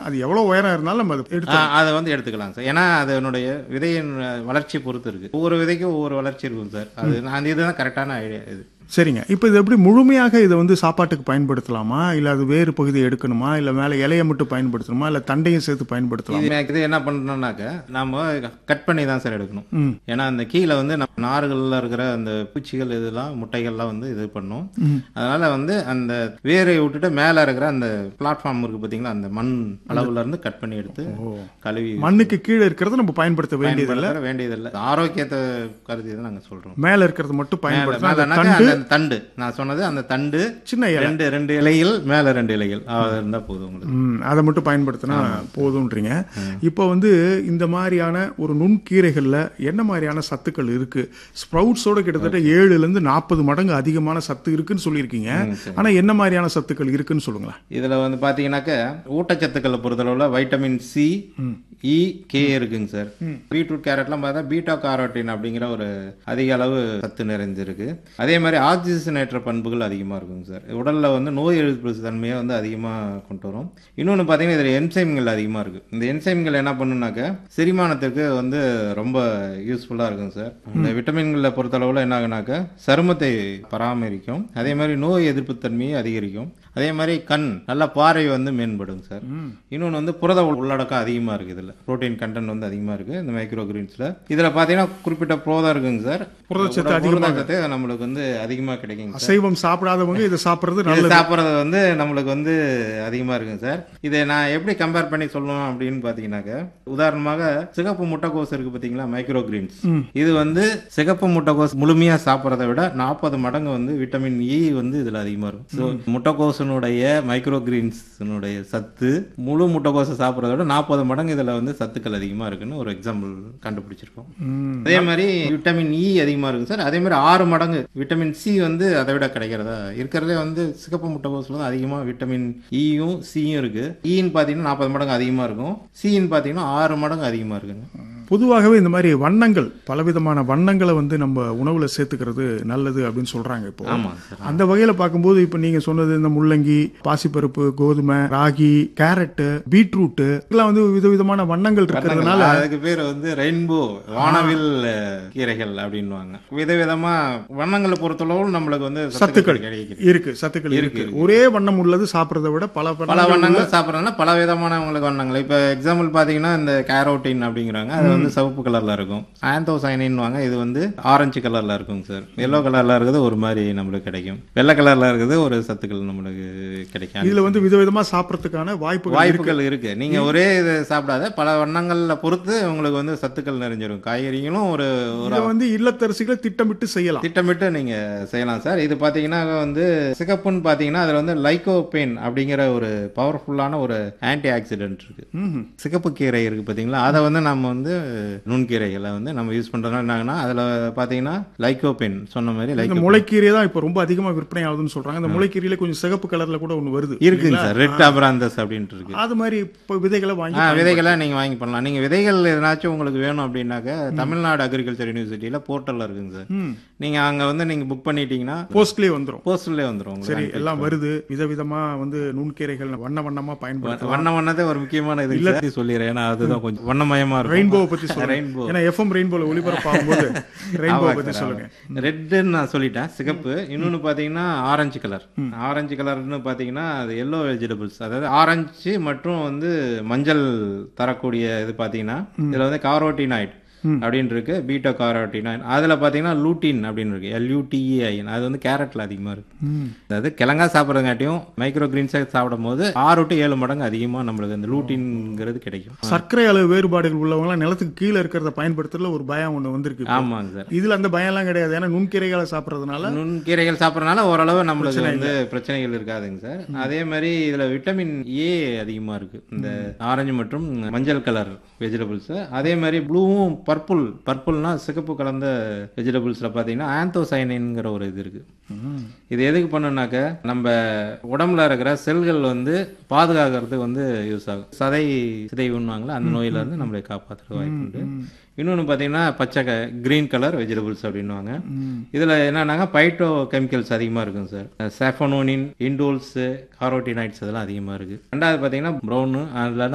அது எவ்வளவு உயரம் இருந்தாலும் நம்ம அதை எடுத்து ஆ, அதை வந்து எடுத்துக்கலாம் சார் ஏன்னா அதனுடைய விதையின் வளர்ச்சி பொறுத்து இருக்கு ஒவ்வொரு விதைக்கும் ஒவ்வொரு வளர்ச்சி இருக்கும் சார் அது நான் இதுதான் கரெக்டான ஐடியா இது சரிங்க இப்போ இது எப்படி முழுமையாக இதை வந்து சாப்பாட்டுக்கு பயன்படுத்தலாமா இல்ல அது வேறு பகுதியை எடுக்கணுமா இல்ல மேல இலையை மட்டும் பயன்படுத்தணுமா இல்ல தண்டையும் சேர்த்து பயன்படுத்தலாமா இது இது என்ன பண்ணணும்னாக்க நாம கட் பண்ணி தான் சார் எடுக்கணும் ம். ஏன்னா அந்த கீழே வந்து நம்ம நார்கள்ல இருக்கிற அந்த பூச்சிகள் இதெல்லாம் முட்டைகள்லாம் வந்து இது பண்ணும் அதனால வந்து அந்த வேரை விட்டுட்டு மேல இருக்கிற அந்த பிளாட்ஃபார்ம் இருக்கு பாத்தீங்களா அந்த மண் அளவுல இருந்து கட் பண்ணி எடுத்து கழுவி மண்ணுக்கு கீழே இருக்கிறத நம்ம பயன்படுத்த வேண்டியது பயன்படுத்த வேண்டியதில்லை ஆரோக்கியத்தை கருதி தான் நாங்க சொல்றோம் மேல இருக்கிறது மட்டும் மேல- பயன்படுத்தணும் அந்த மேலனாக்க தண்டு அந்த தண்டு நான் சொன்னது அந்த தண்டு சின்ன இலை ரெண்டு ரெண்டு இலைகள் மேல ரெண்டு இலைகள் அது இருந்தா போதும் உங்களுக்கு ம், அதை மட்டும் பயன்படுத்தினா போதும்ன்றீங்க இப்போ வந்து இந்த மாதிரியான ஒரு நுண்கீரைகள்ல என்ன மாதிரியான சத்துக்கள் இருக்கு ஸ்ப்ரவுட்ஸோட கிட்டத்தட்ட ஏழுல இருந்து நாற்பது மடங்கு அதிகமான சத்து இருக்குன்னு சொல்லியிருக்கீங்க ஆனா என்ன மாதிரியான சத்துக்கள் இருக்குன்னு சொல்லுங்களேன் இதுல வந்து பாத்தீங்கன்னாக்க ஊட்டச்சத்துக்களை பொறுத்தளவுல வைட்டமின் சி இ கே இருக்குங்க சார் பீட்ரூட் கேரட்லாம் பார்த்தா பீட்டா காரோட்டின் அப்படிங்கிற ஒரு அதிக அளவு சத்து நிறைஞ்சிருக்கு அதே மாதிரி ஆக்சிஜனேற்ற பண்புகள் அதிகமா இருக்குங்க சார் உடல்ல வந்து நோய் எதிர்ப்பு தன்மையை வந்து அதிகமா கொண்டு வரும் இன்னொன்னு பாத்தீங்கன்னா இதுல என்சைம்கள் அதிகமா இருக்கு இந்த என்சைம்கள் என்ன பண்ணுனாக்க செரிமானத்திற்கு வந்து ரொம்ப யூஸ்ஃபுல்லா இருக்குங்க சார் இந்த விட்டமின்களை பொறுத்தளவுல என்ன ஆகுனாக்க சருமத்தை பராமரிக்கும் அதே மாதிரி நோய் எதிர்ப்பு தன்மையை அதிகரிக்கும் அதே மாதிரி கண் நல்ல பார்வை வந்து மேம்படும் சார் இன்னொன்று வந்து புரத உள்ளடக்கம் அதிகமாக இருக்குது இதில் புரோட்டீன் கண்டென்ட் வந்து அதிகமாக இருக்குது இந்த மைக்ரோ கிரீன்ஸில் இதில் பார்த்தீங்கன்னா குறிப்பிட்ட புரதம் இருக்குங்க சார் புரதச்சத்து புரத- அதிகமாக புரதச்சத்து நம்மளுக்கு வந்து அதிகமாக கிடைக்குங்க சார் அசைவம் சாப்பிடாதவங்க இதை சாப்பிடுறது இது நல்லது சாப்பிட்றது வந்து நம்மளுக்கு வந்து அதிகமாக இருக்குங்க சார் இதை நான் எப்படி கம்பேர் பண்ணி சொல்லணும் அப்படின்னு பார்த்தீங்கன்னாக்க உதாரணமாக சிகப்பு முட்டைக்கோஸ் இருக்கு பார்த்தீங்களா மைக்ரோ கிரீன்ஸ் இது வந்து சிகப்பு முட்டைக்கோஸ் முழுமையாக சாப்பிட்றத விட நாற்பது மடங்கு வந்து விட்டமின் இ வந்து இதில் அதிகமாக இருக்கும் ஸோ முட்டைக்கோசனுடைய மைக்ரோ கிரீன்ஸினுடைய சத்து முழு முட்டைக்கோஸை சாப்பிட்றத விட நாற்பது மடங்கு இதில் வந்து சத்துக்கள் அதிகமாக இருக்குன்னு ஒரு எக்ஸாம்பிள் கண்டுபிடிச்சிருக்கோம் ம். அதே மாதிரி விட்டமின் இ அதிகமாக இருக்குங்க சார் அதே மாதிரி ஆறு மடங்கு விட்டமின் சி வந்து அதை விட கிடைக்கிறதா இருக்கிறதே வந்து சிகப்பு முட்டைக்கோஸில் தான் அதிகமாக விட்டமின் இயும் சியும் இருக்கு ஈன்னு பார்த்தீங்கன்னா நாற்பது மடங்கு அதிகமாக இருக்கும் சின்னு பார்த்தீங்கன்னா ஆறு மடங்கு அதிகமாக இருக்குங்க பொதுவாகவே இந்த மாதிரி வண்ணங்கள் பலவிதமான வண்ணங்களை வந்து நம்ம உணவுல சேர்த்துக்கிறது நல்லது அப்படின்னு சொல்றாங்க இப்போ ஆமாம் சார் அந்த வகையில பார்க்கும்போது இப்போ நீங்க சொன்னது இந்த முள்ளங்கி பாசிப்பருப்பு கோதுமை ராகி கேரட்டு பீட்ரூட்டு இதெல்லாம் வந்து விதவிதமான வண்ணங்கள் இருக்கிறதுனால அதுக்கு பேர் வந்து ரெயின்போ வானவில் அஹ், கீரைகள் அப்படின்னுவாங்க விதவிதமா வண்ணங்களை பொறுத்தளவு நம்மளுக்கு வந்து சத்துக்கள் கிடைக்குது இருக்கு சத்துக்கள் இருக்கு ஒரே வண்ணம் உள்ளது சாப்பிடுறதை விட பல பல வண்ணங்கள் வண்ணங்கள் சாப்பிட்றதுனா பல விதமான உங்களுக்கு வண்ணங்கள் இப்போ எக்ஸாம்பிள் பார்த்தீங்கன்னா இந்த கேரோட்டின் அப்படிங்கிறாங்க அது வந்து சிவப்பு கலர்ல இருக்கும் ஆந்தோசைனின் வாங்க இது வந்து ஆரஞ்சு கலர்ல இருக்குங்க சார் எல்லோ கலர்ல இருக்குது ஒரு மாதிரி நம்மளுக்கு கிடைக்கும் வெள்ளை கலர்ல இருக்குது ஒரு சத்துக்கள் நம்மளுக்கு கிடைக்கும் இதுல வந்து விதவிதமா சாப்பிடறதுக்கான வாய்ப்புகள் இருக்கு வாய்ப்புகள் இருக்கு நீங்க ஒரே இது சாப்பிடாத பல வண்ணங்கள்ல பொறுத்து உங்களுக்கு வந்து சத்துக்கள் நிறைஞ்சிரும் காய்கறிகளும் ஒரு ஒரு இதை வந்து இல்லத்தரசிகளை திட்டமிட்டு செய்யலாம் திட்டமிட்டு நீங்க செய்யலாம் சார் இது பாத்தீங்கன்னா வந்து சிகப்புன்னு பாத்தீங்கன்னா அதுல வந்து லைகோபேன் அப்படிங்கிற ஒரு பவர்ஃபுல்லான ஒரு ஆன்டி ஆக்சிடென்ட் இருக்கு ம்ஹும். சிகப்பு கீரை இருக்கு பாத்தீங்களா அதை வந்து நம்ம வந்து நுண்கீரைகளை வந்து நம்ம யூஸ் பண்றதுனால என்னாங்கன்னா அதுல பாத்தீங்கன்னா லைகோபேன் சொன்ன மாதிரி இந்த லைகோ முளைக்கீரை தான் இப்போ ரொம்ப அதிகமா விற்பனை ஆகுதுன்னு சொல்றாங்க இந்த முளைக்கீரையில கொஞ்சம் சிகப்பு கலர்ல கூட ஒண்ணு வருது இருக்குங்க சார் ரெட் அப்ராந்தஸ் அப்படின்ட்டு இருக்கு அது மாதிரி இப்போ விதைகளை வாங்கி ஆ விதைகளை நீங்க வாங்கி பண்ணலாம் நீங்க விதைகள் எதனாச்சும் உங்களுக்கு வேணும் அப்படின்னாக்க தமிழ்நாடு அக்ரிகல்ச்சர் யூனிவர்சிட்டியில போர்ட்டல்ல இருக்குங்க சார் ம். நீங்க அங்க வந்து நீங்க புக் பண்ணிட்டீங்கன்னா போஸ்ட்லயே வந்துரும் போஸ்டர்லேயே வந்துரும் உங்களுக்கு சரி எல்லாம் வருது விதவிதமா வந்து நுண்கீரைகள் வண்ண வண்ணமா பயன்படுத்தலாம் வண்ண வண்ணத்தை ஒரு முக்கியமான இது இல்ல சொல்லிடுறேன் ஏன்னா அதுதான் கொஞ்சம் வண்ணமயமா இருக்கும் ரெயின்போவை பத்தி சொல்லுங்க ரெயின்போ ஏன்னா எஃப்எம் ரெயின்போல ஒளிபரப்பாகும்போது ரெயின்போ பத்தி சொல்லுங்க ரெட்டுன்னு நான் சொல்லிட்டேன் சிகப்பு இன்னொன்னு பாத்தீங்கன்னா ஆரஞ்சு கலர் ஆரஞ்சு கலர்னு பாத்தீங்கன்னா அது எல்லோ வெஜிடபிள்ஸ் அதாவது ஆரஞ்சு மற்றும் வந்து மஞ்சள் தரக்கூடிய இது பாத்தீங்கன்னா இதுல வந்து காரோட்டினாய்ட் அப்படின்னு இருக்கு பீட்டா காரோட்டினாய்ட் அதுல பாத்தீங்கன்னா லூட்டின் அப்படின்னு இருக்கு எல்யூடிஇஐன் அது வந்து கேரட்ல அதிகமா இருக்கு ம். அதாவது கிழங்கா சாப்பிட்றங்காட்டியும் மைக்ரோ கிரீன்ஸை சாப்பிடும் போது ஆறு டு ஏழு மடங்கு அதிகமா நம்மளுக்கு அந்த லூட்டின்ங்கிறது கிடைக்கும் சர்க்கரை அளவு வேறுபாடுகள் உள்ளவங்க நிலத்துக்கு கீழே இருக்கிறத பயன்படுத்துறதுல ஒரு பயம் ஒண்ணு வந்திருக்கு இப்போ. ஆமாங்க சார் இதுல அந்த பயம் எல்லாம் கிடையாது ஏன்னா நுண்கீரைகளை சாப்பிடறதுனால நுண்கீரைகள் சாப்பிட்றதுனால ஓரளவு நம்மளுக்கு வந்து பிரச்சனைகள் இருக்காதுங்க சார் அதே மாதிரி இதுல விட்டமின் ஏ அதிகமா இருக்கு இந்த ஆரஞ்சு மற்றும் மஞ்சள் கலர் வெஜிடபிள்ஸ் அதே மாதிரி ப்ளூவும் பர்பிள் பர்பிள்னா சிகப்பு கலந்த வெஜிடபிள்ஸ்ல பாத்தீங்கன்னா ஆந்தோசைனின்ங்கிற ஒரு இது இருக்கு இது எதுக்கு பண்ணுனாக்க நம்ம உடம்புல இருக்கிற செல்கள் வந்து பாதுகாக்கிறதுக்கு வந்து யூஸ் ஆகும் சதை சிதைவுன்னுவாங்களா அந்த நோயில இருந்து நம்மளை காப்பாற்றுறது வாய்ப்பு உண்டு இன்னொன்று பார்த்தீங்கன்னா பச்சை கிரீன் கலர் வெஜிடபிள்ஸ் அப்படின்னுவாங்க இதில் என்னன்னாங்க பைட்டோ கெமிக்கல்ஸ் அதிகமாக இருக்குங்க சார் சாஃபனோனின் இண்டோல்ஸு காரோட்டினைட்ஸ் அதெல்லாம் அதிகமாக இருக்குது ரெண்டாவது பார்த்தீங்கன்னா ப்ரௌனு அதில்